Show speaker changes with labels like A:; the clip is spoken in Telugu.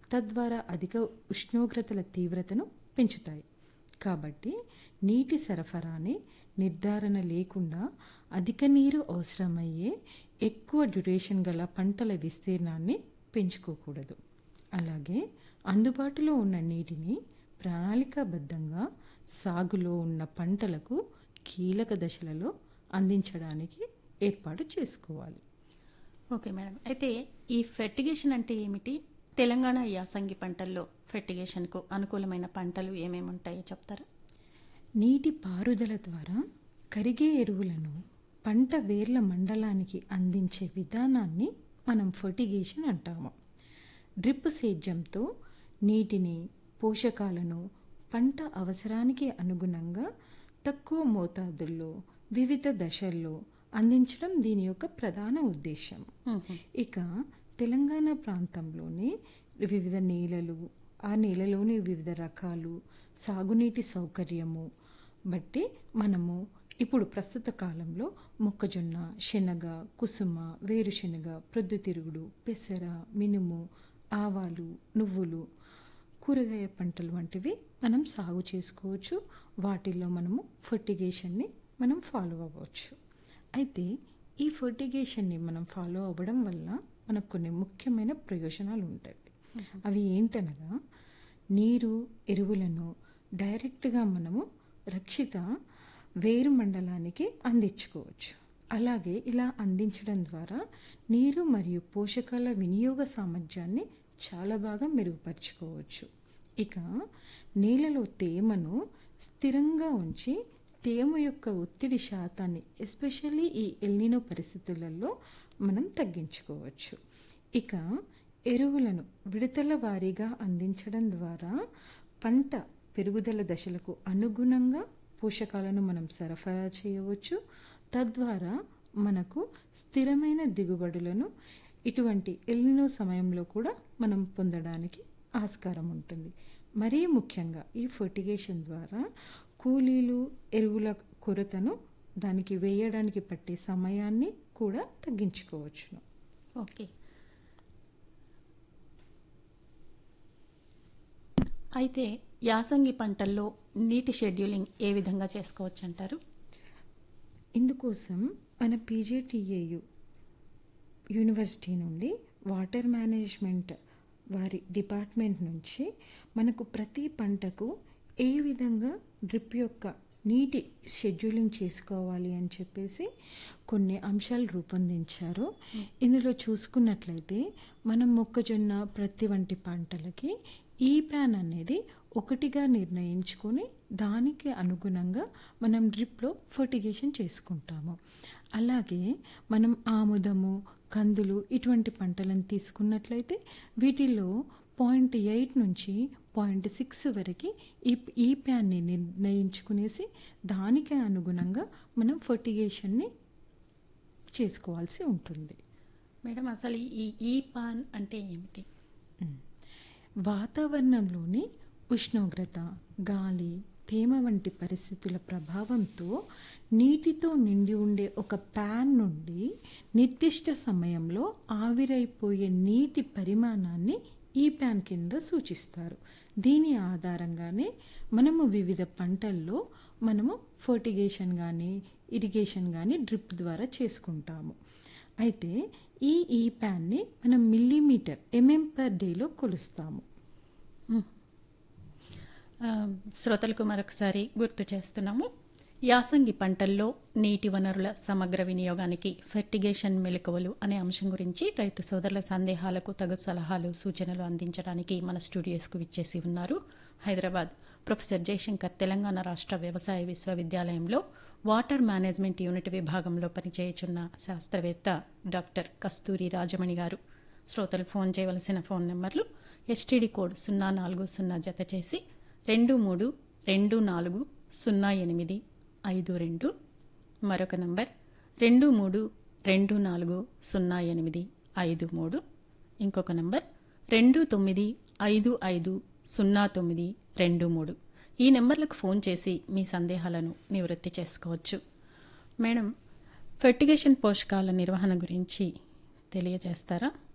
A: తద్వారా అధిక ఉష్ణోగ్రతల తీవ్రతను పెంచుతాయి కాబట్టి నీటి సరఫరాని నిర్ధారణ లేకుండా అధిక నీరు అవసరమయ్యే ఎక్కువ డ్యూరేషన్ గల పంటల విస్తీర్ణాన్ని పెంచుకోకూడదు అలాగే అందుబాటులో ఉన్న నీటిని ప్రణాళికాబద్ధంగా సాగులో ఉన్న పంటలకు కీలక దశలలో అందించడానికి ఏర్పాటు చేసుకోవాలి
B: ఓకే మేడం అయితే ఈ ఫెర్టిగేషన్ అంటే ఏమిటి తెలంగాణ యాసంగి పంటల్లో ఫెర్టిగేషన్కు అనుకూలమైన పంటలు ఏమేమి ఉంటాయో చెప్తారా
A: నీటి పారుదల ద్వారా కరిగే ఎరువులను పంట వేర్ల మండలానికి అందించే విధానాన్ని మనం ఫర్టిగేషన్ అంటాము డ్రిప్ సేద్యంతో నీటిని పోషకాలను పంట అవసరానికి అనుగుణంగా తక్కువ మోతాదుల్లో వివిధ దశల్లో అందించడం దీని యొక్క ప్రధాన ఉద్దేశం ఇక తెలంగాణ ప్రాంతంలోని వివిధ నేలలు ఆ నేలలోని వివిధ రకాలు సాగునీటి సౌకర్యము బట్టి మనము ఇప్పుడు ప్రస్తుత కాలంలో మొక్కజొన్న శనగ కుసుమ వేరుశెనగ ప్రొద్దుతిరుగుడు పెసర మినుము ఆవాలు నువ్వులు కూరగాయ పంటలు వంటివి మనం సాగు చేసుకోవచ్చు వాటిల్లో మనము ఫర్టిగేషన్ని మనం ఫాలో అవ్వచ్చు అయితే ఈ ఫర్టిగేషన్ని మనం ఫాలో అవ్వడం వల్ల మనకు కొన్ని ముఖ్యమైన ప్రయోజనాలు ఉంటాయి అవి ఏంటనగా నీరు ఎరువులను డైరెక్ట్గా మనము రక్షిత వేరు మండలానికి అందించుకోవచ్చు అలాగే ఇలా అందించడం ద్వారా నీరు మరియు పోషకాల వినియోగ సామర్థ్యాన్ని చాలా బాగా మెరుగుపరుచుకోవచ్చు ఇక నేలలో తేమను స్థిరంగా ఉంచి తేమ యొక్క ఒత్తిడి శాతాన్ని ఎస్పెషల్లీ ఈ ఎల్నినో పరిస్థితులలో మనం తగ్గించుకోవచ్చు ఇక ఎరువులను విడతల వారీగా అందించడం ద్వారా పంట పెరుగుదల దశలకు అనుగుణంగా పోషకాలను మనం సరఫరా చేయవచ్చు తద్వారా మనకు స్థిరమైన దిగుబడులను ఇటువంటి ఎల్నినో సమయంలో కూడా మనం పొందడానికి ఆస్కారం ఉంటుంది మరీ ముఖ్యంగా ఈ ఫర్టిగేషన్ ద్వారా కూలీలు ఎరువుల కొరతను దానికి వేయడానికి పట్టే సమయాన్ని కూడా తగ్గించుకోవచ్చును
B: ఓకే అయితే యాసంగి పంటల్లో నీటి షెడ్యూలింగ్ ఏ విధంగా చేసుకోవచ్చు అంటారు
A: ఇందుకోసం మన పీజేటీఏయు యూనివర్సిటీ నుండి వాటర్ మేనేజ్మెంట్ వారి డిపార్ట్మెంట్ నుంచి మనకు ప్రతి పంటకు ఏ విధంగా డ్రిప్ యొక్క నీటి షెడ్యూలింగ్ చేసుకోవాలి అని చెప్పేసి కొన్ని అంశాలు రూపొందించారు ఇందులో చూసుకున్నట్లయితే మనం మొక్కజొన్న ప్రతి వంటి పంటలకి ఈ ప్యాన్ అనేది ఒకటిగా నిర్ణయించుకొని దానికి అనుగుణంగా మనం డ్రిప్లో ఫర్టిగేషన్ చేసుకుంటాము అలాగే మనం ఆముదము కందులు ఇటువంటి పంటలను తీసుకున్నట్లయితే వీటిలో పాయింట్ ఎయిట్ నుంచి పాయింట్ సిక్స్ వరకు ఈ ఈ ప్యాన్ని నిర్ణయించుకునేసి దానికి అనుగుణంగా మనం ఫర్టిగేషన్ని చేసుకోవాల్సి ఉంటుంది
B: మేడం అసలు ఈ ఈ పాన్ అంటే ఏమిటి
A: వాతావరణంలోని ఉష్ణోగ్రత గాలి తేమ వంటి పరిస్థితుల ప్రభావంతో నీటితో నిండి ఉండే ఒక ప్యాన్ నుండి నిర్దిష్ట సమయంలో ఆవిరైపోయే నీటి పరిమాణాన్ని ఈ ప్యాన్ కింద సూచిస్తారు దీని ఆధారంగానే మనము వివిధ పంటల్లో మనము ఫర్టిగేషన్ కానీ ఇరిగేషన్ కానీ డ్రిప్ ద్వారా చేసుకుంటాము అయితే ఈ ఈ ప్యాన్ని మనం మిల్లీమీటర్ ఎంఎం పర్ డేలో కొలుస్తాము
B: ఆ, శ్రోతలకు మరొకసారి గుర్తు చేస్తున్నాము యాసంగి పంటల్లో నీటి వనరుల సమగ్ర వినియోగానికి ఫెర్టిగేషన్ మెలకువలు అనే అంశం గురించి రైతు సోదరుల సందేహాలకు తగు సలహాలు సూచనలు అందించడానికి మన స్టూడియోస్కు విచ్చేసి ఉన్నారు హైదరాబాద్ ప్రొఫెసర్ జయశంకర్ తెలంగాణ రాష్ట్ర వ్యవసాయ విశ్వవిద్యాలయంలో వాటర్ మేనేజ్మెంట్ యూనిట్ విభాగంలో పనిచేయుచున్న శాస్త్రవేత్త డాక్టర్ కస్తూరి రాజమణి గారు శ్రోతలు ఫోన్ చేయవలసిన ఫోన్ నెంబర్లు ఎస్టీడీ కోడ్ సున్నా నాలుగు సున్నా జత చేసి రెండు మూడు రెండు నాలుగు సున్నా ఎనిమిది ఐదు రెండు మరొక నంబర్ రెండు మూడు రెండు నాలుగు సున్నా ఎనిమిది ఐదు మూడు ఇంకొక నంబర్ రెండు తొమ్మిది ఐదు ఐదు సున్నా తొమ్మిది రెండు మూడు ఈ నెంబర్లకు ఫోన్ చేసి మీ సందేహాలను నివృత్తి చేసుకోవచ్చు మేడం ఫెర్టిగేషన్ పోషకాల నిర్వహణ గురించి తెలియజేస్తారా